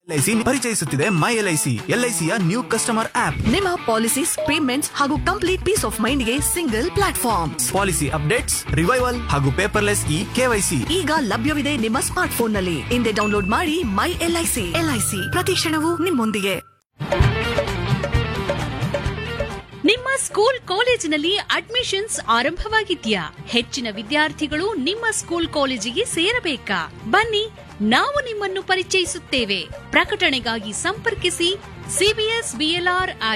LIC ಪರಿಚಯಿಸುತ್ತಿದೆ my LIC ಎಲ್ಐಸಿಯ new customer app ನಿಮ್ಮ ಪಾಲಿಸೀಸ್ ಪೇಮೆಂಟ್ಸ್ ಹಾಗೂ ಕಂಪ್ಲೀಟ್ ಪೀಸ್ ಆಫ್ ಮೈಂಡ್ಗೆ single platform policy updates revival ಹಾಗೂ ಪೇಪರ್ಲೆಸ್ ಇ ಕೆವೈಸಿ ಈಗ ಲಭ್ಯವಿದೆ ನಿಮ್ಮ ಸ್ಮಾರ್ಟ್ ಫೋನ್ ನಲ್ಲಿ ಹಿಂದೆ ಡೌನ್ಲೋಡ್ ಮಾಡಿ ಮೈ ಎಲ್ಐಸಿ ಎಲ್ಐಸಿ ಪ್ರತಿ ಕ್ಷಣವೂ ನಿಮ್ಮೊಂದಿಗೆ ನಿಮ್ಮ ಸ್ಕೂಲ್ ಕಾಲೇಜಿನಲ್ಲಿ ಅಡ್ಮಿಷನ್ಸ್ ಆರಂಭವಾಗಿದ್ಯಾ ಹೆಚ್ಚಿನ ವಿದ್ಯಾರ್ಥಿಗಳು ನಿಮ್ಮ ಸ್ಕೂಲ್ ಕಾಲೇಜಿಗೆ ಸೇರಬೇಕಾ ಬನ್ನಿ ನಾವು ನಿಮ್ಮನ್ನು ಪರಿಚಯಿಸುತ್ತೇವೆ ಪ್ರಕಟಣೆಗಾಗಿ ಸಂಪರ್ಕಿಸಿ ಸಿಬಿಎಸ್ ಬಿಎಲ್ಆರ್